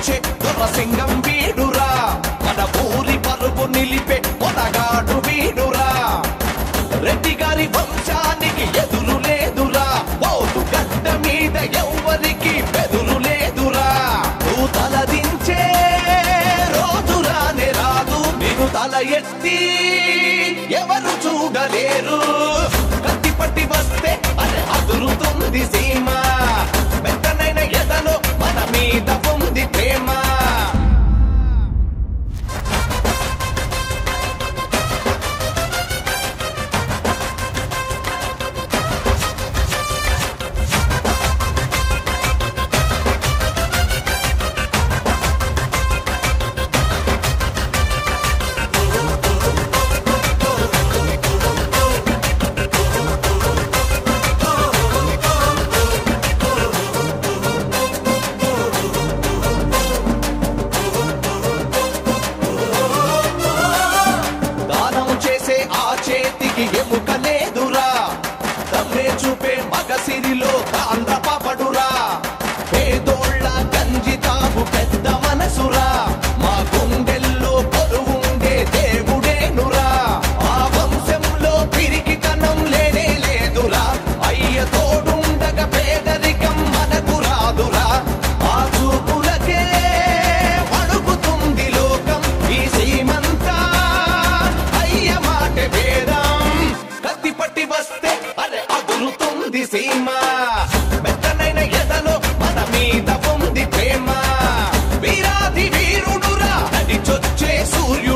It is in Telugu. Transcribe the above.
వచ్చే దొరసింగం వీడురా మన ఊరి పరుపు నిలిపే మొనగాడు వీడురా రెడ్డి గారి వంశానికి ఎదురు లేదురా ఓటు గడ్డ మీద ఎవ్వరికి బెదురు లేదురా నువ్వు తలదించే రోజు రానే రాదు నేను తల ఎత్తి ఎవరు చూడలేరు కత్తి పట్టి వస్తే అది అదురుతుంది సీమ మెత్తనైన ఎదలో మన మీద ఉంది ప్రేమ దానం చేసే ఆ చేతికి ఎముక లేదురా తమ్మే చూపే మగసిరిలో తాండ్ర పాపడురా పేదోళ్ళ గంజి తాగు పెద్ద మనసురా మా గుండెల్లో కొలువుండే దేవుడేనురా ఆ వంశంలో పిరికితనం లేనే లేదురా అయ్య తోడుండగా పేదరికం మనకు రాదురా ఆ చూపులకే వణుకుతుంది లోకం ఈ సీమంతా అయ్య మాట వేదం కత్తి పట్టి వస్తే అరే అదురుతుంది సీమ మెత్తనైన ఎదలో మన మీద ఉంది ప్రేమ వీరాది వీరుడురా నడిచొచ్చే సూర్యుడు